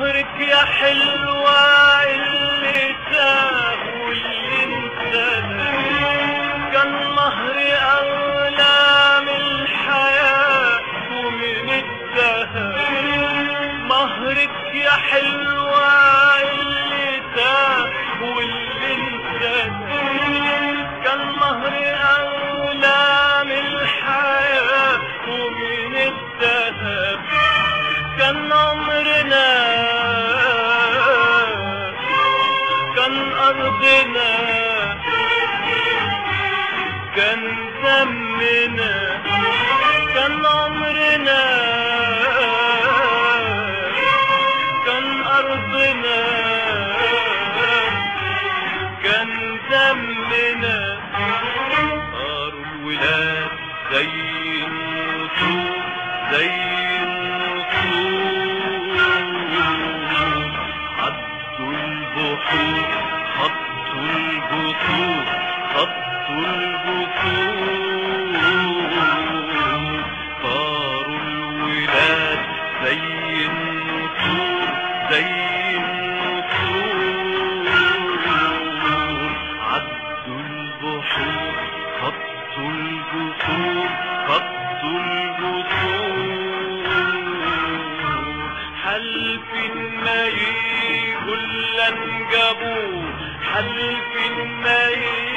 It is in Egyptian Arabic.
مهرك يا حلوة اللي تاه واللي انتهى كان مهري أغلى من الحياة ومن الدهب مهرك يا حلوة اللي تاه واللي انتهى كان مهري أغلى من الحياة ومن الذهب كان عمرنا كان أرضنا كان دمنا كان عمرنا كان أرضنا كان دمنا صاروا الولاد زي النسور زي النسور عدوا البحور خطوا البطور خطوا البطور صاروا الولاد زي النسور زي النسور عدوا البحور خطوا البطور خطوا البطور حلف ما يقول لن جابوه حلف ما يقول